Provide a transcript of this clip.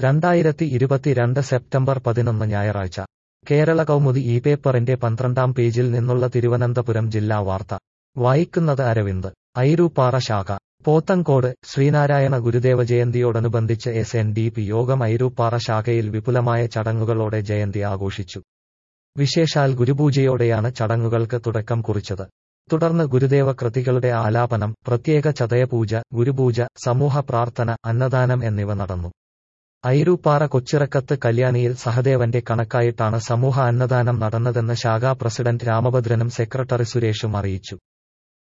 രണ്ടായിരത്തി ഇരുപത്തിരണ്ട് സെപ്റ്റംബർ പതിനൊന്ന് ഞായറാഴ്ച കേരള കൗമുദി ഈ പേപ്പറിന്റെ പന്ത്രണ്ടാം പേജിൽ നിന്നുള്ള തിരുവനന്തപുരം ജില്ലാ വാർത്ത വായിക്കുന്നത് അരവിന്ദ് ഐരൂപ്പാറ ശാഖ പോത്തങ്കോട് ശ്രീനാരായണ ഗുരുദേവ ജയന്തിയോടനുബന്ധിച്ച് എസ് എൻ ഡി പി യോഗം ഐരൂപ്പാറ ശാഖയിൽ വിപുലമായ ചടങ്ങുകളോടെ ജയന്തി ആഘോഷിച്ചു വിശേഷാൽ ഗുരുപൂജയോടെയാണ് ചടങ്ങുകൾക്ക് തുടക്കം കുറിച്ചത് തുടർന്ന് ഗുരുദേവ കൃതികളുടെ ആലാപനം പ്രത്യേക ചതയപൂജ ഗുരുപൂജ സമൂഹ പ്രാർത്ഥന അന്നദാനം എന്നിവ നടന്നു ഐരൂപ്പാറ കൊച്ചിറക്കത്ത് കല്യാണിയിൽ സഹദേവന്റെ കണക്കായിട്ടാണ് സമൂഹ അന്നദാനം നടന്നതെന്ന് ശാഖാ പ്രസിഡന്റ് രാമഭദ്രനും സെക്രട്ടറി സുരേഷും അറിയിച്ചു